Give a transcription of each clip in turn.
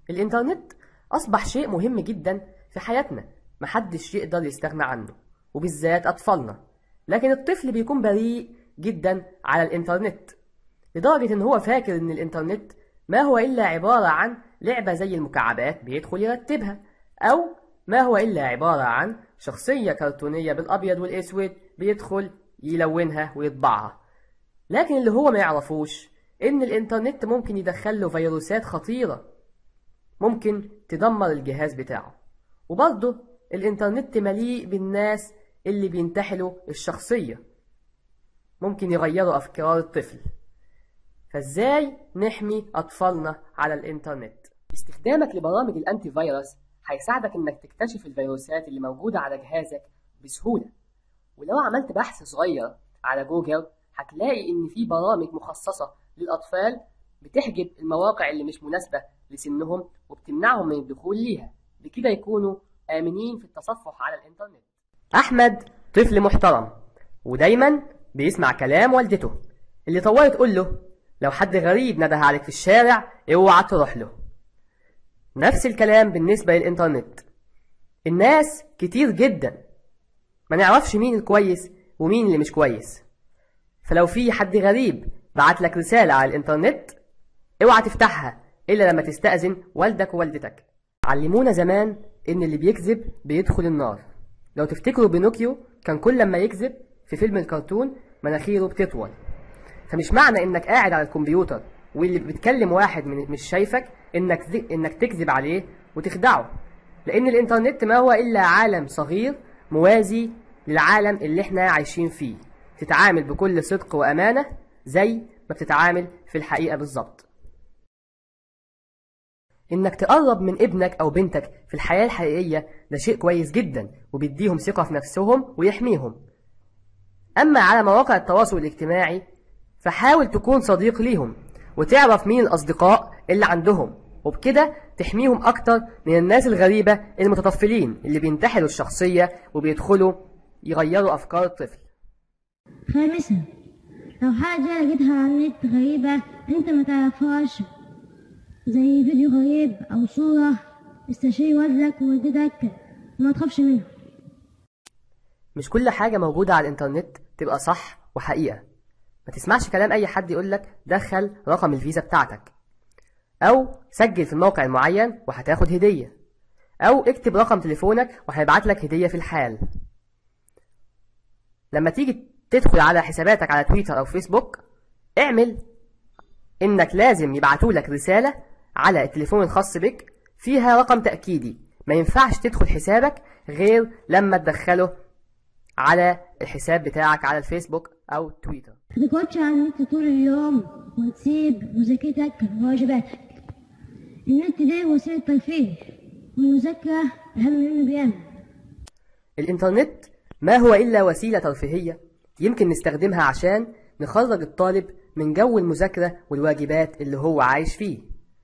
الإنترنت أصبح شيء مهم جدا في حياتنا محدش يقدر يستغنى عنه وبالذات أطفالنا لكن الطفل بيكون بريء جدا على الإنترنت لدرجة إن هو فاكر إن الإنترنت ما هو إلا عبارة عن لعبة زي المكعبات بيدخل يرتبها أو ما هو إلا عبارة عن شخصية كرتونية بالأبيض والأسود بيدخل يلونها ويطبعها لكن اللي هو ما يعرفوش إن الإنترنت ممكن يدخله فيروسات خطيرة ممكن تدمر الجهاز بتاعه وبرضه الإنترنت مليء بالناس اللي بينتحلوا الشخصية ممكن يغيروا أفكار الطفل فازاي نحمي أطفالنا على الإنترنت استخدامك لبرامج الأنتي فيروس هيساعدك إنك تكتشف الفيروسات اللي موجودة على جهازك بسهولة ولو عملت بحث صغير على جوجل هتلاقي إن في برامج مخصصة للأطفال بتحجب المواقع اللي مش مناسبة لسنهم وبتمنعهم من الدخول ليها بكده يكونوا آمنين في التصفح على الإنترنت أحمد طفل محترم ودايما بيسمع كلام والدته اللي طوال تقول له لو حد غريب نده عليك في الشارع اوعى تروح له نفس الكلام بالنسبة للإنترنت الناس كتير جدا ما نعرفش مين الكويس ومين اللي مش كويس فلو في حد غريب بعت لك رسالة على الإنترنت اوعى تفتحها إلا لما تستأذن والدك ووالدتك علمونا زمان إن اللي بيكذب بيدخل النار لو تفتكروا بينوكيو كان كل لما يكذب في فيلم الكرتون مناخيره بتطول فمش معنى إنك قاعد على الكمبيوتر واللي بتكلم واحد من مش شايفك إنك إنك تكذب عليه وتخدعه لأن الإنترنت ما هو إلا عالم صغير موازي للعالم اللي احنا عايشين فيه تتعامل بكل صدق وأمانة زي ما بتتعامل في الحقيقة بالظبط إنك تقرب من ابنك أو بنتك في الحياة الحقيقية ده شيء كويس جدا وبيديهم ثقة في نفسهم ويحميهم أما على مواقع التواصل الاجتماعي فحاول تكون صديق ليهم وتعرف مين الأصدقاء اللي عندهم وبكده تحميهم أكتر من الناس الغريبة المتطفلين اللي بينتحلوا الشخصية وبيدخلوا يغيروا أفكار الطفل خامسا لو حاجة لقيتها على النت غريبة انت ما تعرفهاش زي فيديو غريب او صورة استشير والدك ووالدتك وما تخافش منها مش كل حاجة موجودة على الإنترنت تبقى صح وحقيقة ما تسمعش كلام أي حد يقولك دخل رقم الفيزا بتاعتك أو سجل في الموقع المعين وهتاخد هدية أو اكتب رقم تليفونك وهيبعت لك هدية في الحال لما تيجي تدخل على حساباتك على تويتر أو فيسبوك اعمل إنك لازم يبعتولك رسالة على التليفون الخاص بك فيها رقم تأكيدي ما ينفعش تدخل حسابك غير لما تدخله على الحساب بتاعك على الفيسبوك أو تويتر ما تقعدش على النت طول اليوم وتسيب مذاكرتك وواجباتك النت ده وسيلة ترفيه والمذاكرة أهم منه بيعمل الإنترنت ما هو إلا وسيلة ترفيهية يمكن نستخدمها عشان نخرج الطالب من جو المذاكرة والواجبات اللي هو عايش فيه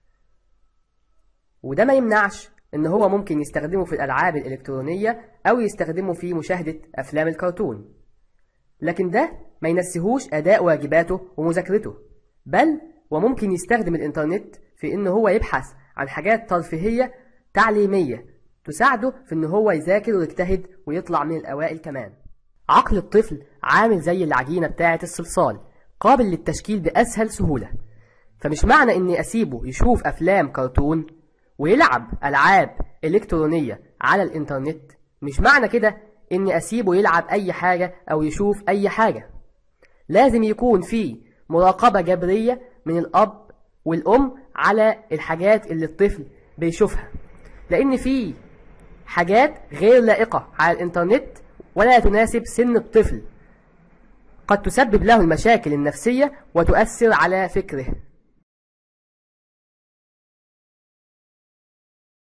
وده ما يمنعش إن هو ممكن يستخدمه في الألعاب الإلكترونية أو يستخدمه في مشاهدة أفلام الكرتون لكن ده ما ينسيهوش أداء واجباته ومذاكرته بل وممكن يستخدم الإنترنت في إن هو يبحث عن حاجات ترفيهية تعليمية تساعده في إن هو يذاكر ويجتهد ويطلع من الأوائل كمان عقل الطفل عامل زي العجينة بتاعة الصلصال قابل للتشكيل بأسهل سهولة فمش معنى إني أسيبه يشوف أفلام كرتون ويلعب ألعاب إلكترونية على الإنترنت مش معنى كده إني أسيبه يلعب أي حاجة أو يشوف أي حاجة لازم يكون في مراقبة جبرية من الأب والأم على الحاجات اللي الطفل بيشوفها لأن في حاجات غير لائقة على الإنترنت ولا تناسب سن الطفل قد تسبب له المشاكل النفسية وتؤثر على فكره